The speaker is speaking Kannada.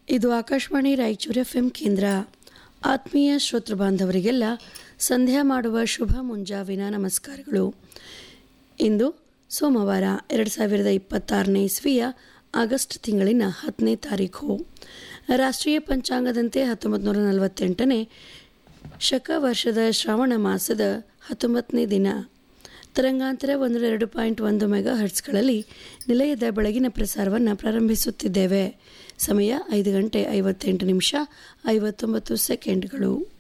ಇದು ಆಕಾಶವಾಣಿ ರಾಯಚೂರು ಎಫ್ ಎಂ ಕೇಂದ್ರ ಆತ್ಮೀಯ ಶ್ರೋತೃ ಬಾಂಧವರಿಗೆಲ್ಲ ಸಂಧ್ಯಾ ಮಾಡುವ ಶುಭ ಮುಂಜಾವಿನ ನಮಸ್ಕಾರಗಳು ಇಂದು ಸೋಮವಾರ ಎರಡು ಸಾವಿರದ ಇಪ್ಪತ್ತಾರನೇ ಇಸ್ವಿಯ ಆಗಸ್ಟ್ ತಿಂಗಳಿನ ಹತ್ತನೇ ತಾರೀಖು ರಾಷ್ಟ್ರೀಯ ಪಂಚಾಂಗದಂತೆ ಹತ್ತೊಂಬತ್ತು ನೂರ ನಲವತ್ತೆಂಟನೇ ಶಕ ವರ್ಷದ ಶ್ರಾವಣ ಮಾಸದ ಹತ್ತೊಂಬತ್ತನೇ ದಿನ ತರಂಗಾಂತರ ಒಂದು ಎರಡು ಪಾಯಿಂಟ್ ಒಂದು ಮೆಗಾ ಹರ್ಟ್ಸ್ಗಳಲ್ಲಿ ನಿಲಯದ ಬೆಳಗಿನ ಪ್ರಸಾರವನ್ನು ಪ್ರಾರಂಭಿಸುತ್ತಿದ್ದೇವೆ ಸಮಯ ಐದು ಗಂಟೆ ಐವತ್ತೆಂಟು ನಿಮಿಷ ಐವತ್ತೊಂಬತ್ತು ಸೆಕೆಂಡ್ಗಳು